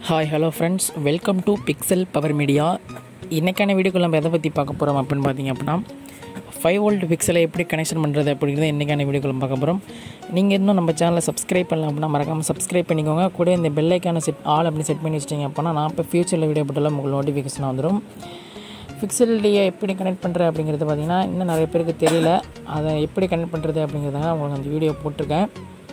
hi hello friends welcome to pixel power media இன்றைக்கான வீடியோக்குள்ள நம்ம எதை பற்றி பார்க்க போகிறோம் அப்படின்னு பார்த்தீங்க அப்படின்னா ஃபைவ் வோல்ட் பிக்சலை எப்படி கனெக்ஷன் பண்ணுறது அப்படிங்கிறத இன்றைக்கான வீடியோக்குள்ள பார்க்க போகிறோம் நீங்கள் இன்னும் நம்ம சேனலை சப்ஸ்கிரைப் பண்ணலாம் அப்படின்னா மறக்காமல் சப்ஸ்கிரைப் பண்ணிக்கோங்க கூட இந்த பெல்லைக்கான செட் ஆல் அப்படி செட் பண்ணி வச்சிட்டிங்க அப்படின்னா நான் இப்போ ஃபியூச்சரில் வீடியோ போட்டாலும் உங்களுக்கு நோட்டிஃபிகேஷன் வந்துடும் பிக்சல்லையே எப்படி கனெக்ட் பண்ணுறது அப்படிங்கிறது பார்த்தீங்கன்னா இன்னும் நிறைய பேருக்கு தெரியல அதை எப்படி கனெக்ட் பண்ணுறது அப்படிங்கிறத உங்களுக்கு அந்த வீடியோ போட்டிருக்கேன்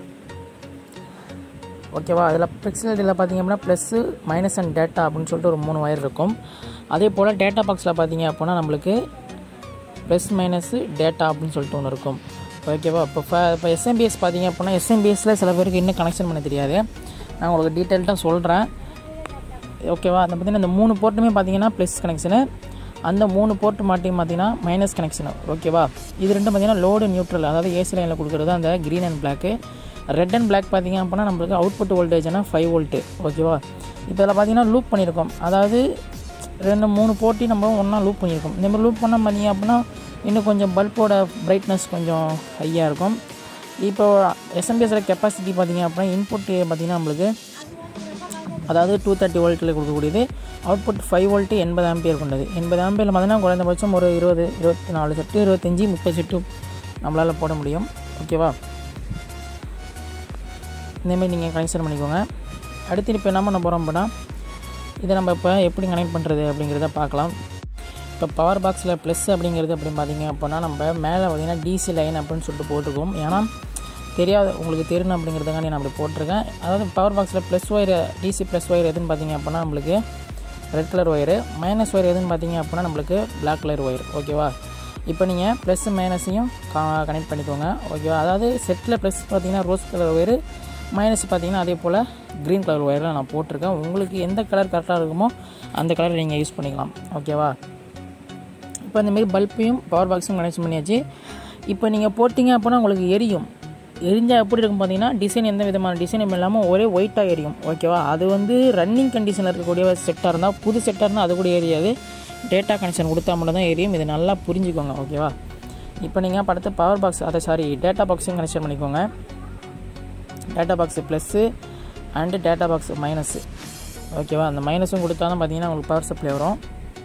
ஓகேவா அதில் பிக்சல் இதில் பார்த்தீங்க அப்படின்னா ப்ளஸ்ஸு மைனஸ் அண்ட் டேட்டா அப்படின்னு சொல்லிட்டு ஒரு மூணு ஒயர் இருக்கும் அதே போல் டேட்டா பாக்ஸில் பார்த்தீங்க அப்படின்னா நம்மளுக்கு ப்ளஸ் மைனஸு டேட்டா அப்படின்னு சொல்லிட்டு ஒன்று இருக்கும் ஓகேவா இப்போ இப்போ எஸ்எம்பிஎஸ் பார்த்தீங்க அப்படின்னா எஸ்எம்பிஎஸில் சில பேருக்கு இன்னும் கனெக்ஷன் பண்ண தெரியாது நான் உங்களுக்கு டீட்டெயில்டாக சொல்கிறேன் ஓகேவா அந்த பார்த்தீங்கன்னா இந்த மூணு போர்ட்டுமே பார்த்தீங்கன்னா ப்ளஸ் கனெக்ஷனு அந்த மூணு போர்ட்டு மாட்டியும் பார்த்தீங்கன்னா மைனஸ் கனெக்ஷனு ஓகேவா இது ரெண்டும் பார்த்தீங்கன்னா லோடு நியூட்ரல் அதாவது ஏசி லைனில் கொடுக்குறது அந்த green and black red and black பார்த்தீங்க அப்படின்னா நம்மளுக்கு அவுட்புட் வோல்டேஜ்னா ஃபைவ் வோல்ட்டு ஓகேவா இப்போ இதில் பார்த்தீங்கன்னா லூப் பண்ணியிருக்கோம் அதாவது ரெண்டு மூணு போட்டி நம்ம ஒன்றா லூப் பண்ணியிருக்கோம் இந்த மாதிரி லூப் பண்ணால் பார்த்தீங்க அப்படின்னா இன்னும் கொஞ்சம் பல்போட பிரைட்னஸ் கொஞ்சம் ஹையாக இருக்கும் இப்போ எஸ்எம்பிஎஸில் கெப்பாசிட்டி பார்த்தீங்க அப்படின்னா இன்புட் பார்த்தீங்கன்னா நம்மளுக்கு அதாவது டூ தேர்ட்டி வோல்ட்டில் கொடுக்கக்கூடியது அவுட்புட் ஃபைவ் வோல்ட்டு எண்பது ஆம்பியர் கொண்டது எண்பது ஆம்பியரில் பார்த்தீங்கன்னா குறைந்தபட்சம் ஒரு இருபது இருபத்தி நாலு செட்டு இருபத்தஞ்சி முப்பது செட்டு நம்மளால் போட முடியும் ஓகேவா இந்தமாரி நீங்கள் கனெக்ஷன் பண்ணிக்கோங்க அடுத்து இப்போ என்ன பண்ண போகிறோம் அப்படின்னா இதை நம்ம இப்போ எப்படி கனெக்ட் பண்ணுறது அப்படிங்கிறத பார்க்கலாம் இப்போ பவர் பாக்ஸில் ப்ளஸ் அப்படிங்கிறது அப்படின்னு பார்த்தீங்க அப்படின்னா நம்ம மேலே பார்த்தீங்கன்னா டிசி லைன் அப்படின்னு சொல்லிட்டு போட்டிருக்கோம் ஏன்னா தெரியாது உங்களுக்கு தெரியணும் அப்படிங்கிறதுக்காண்டி நான் அப்படி போட்டிருக்கேன் அதாவது பவர் பாக்ஸில் plus wire DC plus wire எதுன்னு பார்த்தீங்க அப்படின்னா நம்மளுக்கு red colour wire minus wire எதுன்னு பார்த்தீங்க அப்படின்னா நம்மளுக்கு பிளாக் கலர் ஒயர் ஓகேவா இப்போ நீங்கள் ப்ளஸ் மைனஸையும் கனெக்ட் பண்ணிக்கோங்க ஓகேவா அதாவது செட்டில் ப்ளஸ் பார்த்தீங்கன்னா ரோஸ் கலர் ஒயரு மைனஸ் பார்த்தீங்கன்னா அதே போல் க்ரீன் கலர் ஒயரில் நான் போட்டிருக்கேன் உங்களுக்கு எந்த கலர் கரெக்டாக இருக்குமோ அந்த கலரை நீங்கள் யூஸ் பண்ணிக்கலாம் ஓகேவா இப்போ இந்தமாரி பல்பையும் பவர் பாக்ஸும் கனெக்ஷன் பண்ணியாச்சு இப்போ நீங்கள் போட்டிங்க அப்படின்னா உங்களுக்கு எரியும் எரிஞ்சால் எப்படி இருக்கும் பார்த்தீங்கன்னா டிசைன் எந்த விதமான டிசைனும் இல்லாமல் ஒரே ஒயிட்டாக எரியும் ஓகேவா அது வந்து ரன்னிங் கண்டிஷனில் இருக்கக்கூடிய செட்டாக இருந்தால் புது செட்டாக இருந்தால் அது கூட எரியாது டேட்டா கனெக்ஷன் கொடுத்தா மட்டும் தான் எரியும் இது நல்லா புரிஞ்சுக்கோங்க ஓகேவா இப்போ நீங்கள் படுத்து பவர் பாக்ஸ் அதை சாரி டேட்டா பாக்ஸையும் கனெக்ஷன் பண்ணிக்கோங்க data box plus and data box minus ஓகேவா அந்த மைனஸும் கொடுத்தா தான் பார்த்தீங்கன்னா உங்களுக்கு பவர் சப்ளை வரும்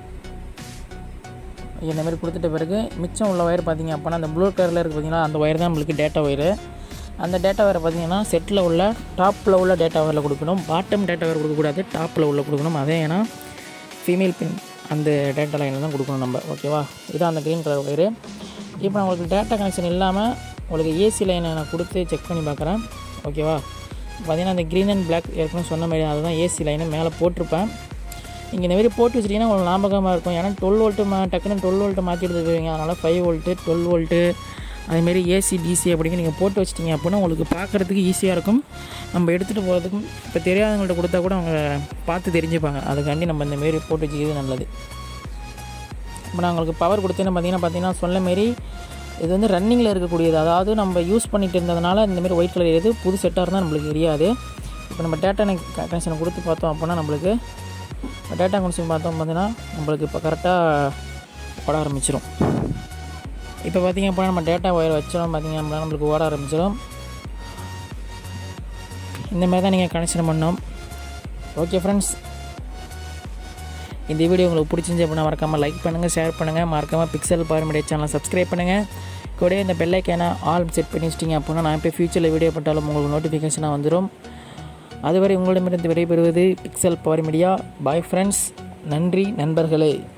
இந்த மாதிரி கொடுத்துட்ட பிறகு மிச்சம் உள்ள ஒயர் பார்த்தீங்க அப்படின்னா அந்த ப்ளூ கலரில் இருக்குது பார்த்தீங்கன்னா அந்த ஒயர் தான் நம்மளுக்கு டேட்டா ஒயரு அந்த டேட்டா ஒயரை பார்த்தீங்கன்னா செட்டில் உள்ள டாப்பில் உள்ள டேட்டா ஒயரில் கொடுக்கணும் பாட்டம் டேட்டா ஒயர் கொடுக்கக்கூடாது டாப்பில் உள்ள கொடுக்கணும் அதே ஏன்னா ஃபீமேல் பின் அந்த டேட்டா லைனில் தான் கொடுக்கணும் நம்ம ஓகேவா இதுதான் அந்த க்ரீன் கலர் ஒயரு இப்போ நான் உங்களுக்கு டேட்டா கனெக்ஷன் இல்லாமல் உங்களுக்கு ஏசி லைனை நான் கொடுத்து செக் பண்ணி பார்க்குறேன் ஓகேவா பார்த்தீங்கன்னா அந்த க்ரீன் அண்ட் பிளாக் ஏற்கனவே சொன்ன மாதிரி அதுதான் ஏசி லைனை மேலே போட்டிருப்பேன் நீங்கள் இந்த மாதிரி போட்டு வச்சிட்டிங்கன்னா உங்களுக்கு ஞாபகமாக இருக்கும் ஏன்னா டுவெல் வோல்ட்டு மா டக்குன்னு டுவெல் வோல்ட்டு மாற்றி எடுத்துக்குவீங்க அதனால் ஃபைவ் வோல்ட்டு டுவெல் வோல்ட்டு அதுமாரி ஏசி டிசி அப்படிங்க நீங்கள் போட்டு வச்சிட்டிங்க அப்படின்னா உங்களுக்கு பார்க்குறதுக்கு ஈஸியாக இருக்கும் நம்ம எடுத்துகிட்டு போகிறதுக்கும் இப்போ தெரியாதவங்கள்ட்ட கொடுத்தா கூட அவங்க பார்த்து தெரிஞ்சுப்பாங்க அதுக்காண்டி நம்ம இந்த மாரி போட்டு வச்சுக்கிறது நல்லது இப்போ நான் உங்களுக்கு பவர் கொடுத்தேன்னு பார்த்தீங்கன்னா பார்த்தீங்கன்னா சொன்ன மாரி இது வந்து ரன்னிங்கில் இருக்கக்கூடியது அதாவது நம்ம யூஸ் பண்ணிட்டு இருந்ததுனால இந்தமாரி ஒயிட் கலர் எரியுது புது செட்டாக இருந்தால் நம்மளுக்கு எரியாது இப்போ நம்ம டேட்டா கனெக்ஷன் கொடுத்து பார்த்தோம் அப்படின்னா நம்மளுக்கு டேட்டா கனெக்ஷன் பார்த்தோம் பார்த்தீங்கன்னா நம்மளுக்கு இப்போ கரெக்டாக ஓட ஆரம்பிச்சிடும் இப்போ பார்த்திங்க அப்படின்னா நம்ம டேட்டா ஒயர் வச்சோம் பார்த்திங்க அப்படின்னா நம்மளுக்கு ஓட ஆரம்பிச்சிடும் இந்த மாதிரி தான் நீங்கள் கனெக்ஷன் பண்ணோம் ஓகே ஃப்ரெண்ட்ஸ் இந்த வீடியோ உங்களுக்கு பிடிச்சிருந்துச்சு அப்படின்னா மறக்காமல் லைக் பண்ணுங்கள் ஷேர் பண்ணுங்கள் மறக்காமல் பிக்சல் பார்மீடியா சேனலை சப்ஸ்கிரைப் பண்ணுங்கள் கூட இந்த பெல்லைக்கான ஆல் செட் பண்ணி வச்சிட்டிங்க அப்படின்னா நான் இப்போ ஃபியூச்சரில் வீடியோ போட்டாலும் உங்களுக்கு நோட்டிஃபிகேஷனாக வந்துடும் அதுவரை உங்களிடமிருந்து விடைபெறுவது pixel power media bye friends நன்றி நண்பர்களே